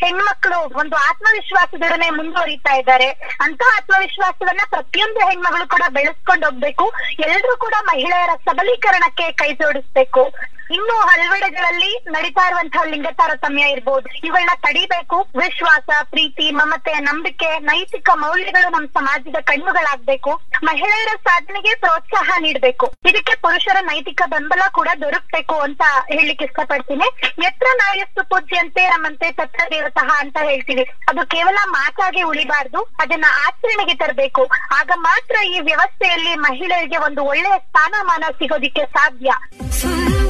ಹೆಣ್ಮಕ್ಳು ಒಂದು ಆತ್ಮವಿಶ್ವಾಸದೊಡನೆ ಮುಂದುವರಿತಾ ಇದ್ದಾರೆ ಅಂತ ಆತ್ಮವಿಶ್ವಾಸವನ್ನ ಪ್ರತಿಯೊಂದು ಹೆಣ್ಮಗಳು ಕೂಡ ಬೆಳೆಸ್ಕೊಂಡು ಹೋಗ್ಬೇಕು ಎಲ್ರೂ ಕೂಡ ಮಹಿಳೆಯರ ಸಬಲೀಕರಣಕ್ಕೆ ಕೈ ಜೋಡಿಸ್ಬೇಕು ಇನ್ನು ಹಲವೆಡೆಗಳಲ್ಲಿ ನಡೀತಾ ಇರುವಂತಹ ಲಿಂಗ ತಾರತಮ್ಯ ಇರ್ಬೋದು ಇವುಗಳನ್ನ ತಡಿಬೇಕು ವಿಶ್ವಾಸ ಪ್ರೀತಿ ಮಮತೆ ನಂಬಿಕೆ ನೈತಿಕ ಮೌಲ್ಯಗಳು ನಮ್ಮ ಸಮಾಜದ ಕಣ್ಣುಗಳಾಗ್ಬೇಕು ಮಹಿಳೆಯರ ಸಾಧನೆಗೆ ಪ್ರೋತ್ಸಾಹ ನೀಡಬೇಕು ಇದಕ್ಕೆ ಪುರುಷರ ನೈತಿಕ ಬೆಂಬಲ ಕೂಡ ದೊರಕಬೇಕು ಅಂತ ಹೇಳಲಿಕ್ಕೆ ಇಷ್ಟಪಡ್ತೀನಿ ಎತ್ರ ನಾಯಸ್ತು ಪೂಜ್ಯಂತೆ ನಮ್ಮಂತೆ ತತ್ರ ದೇವತಃ ಅಂತ ಹೇಳ್ತೀವಿ ಅದು ಕೇವಲ ಮಾತಾಗಿ ಉಳಿಬಾರ್ದು ಅದನ್ನ ಆಚರಣೆಗೆ ತರಬೇಕು ಆಗ ಮಾತ್ರ ಈ ವ್ಯವಸ್ಥೆಯಲ್ಲಿ ಮಹಿಳೆಯರಿಗೆ ಒಂದು ಒಳ್ಳೆಯ ಸ್ಥಾನಮಾನ ಸಿಗೋದಿಕ್ಕೆ ಸಾಧ್ಯ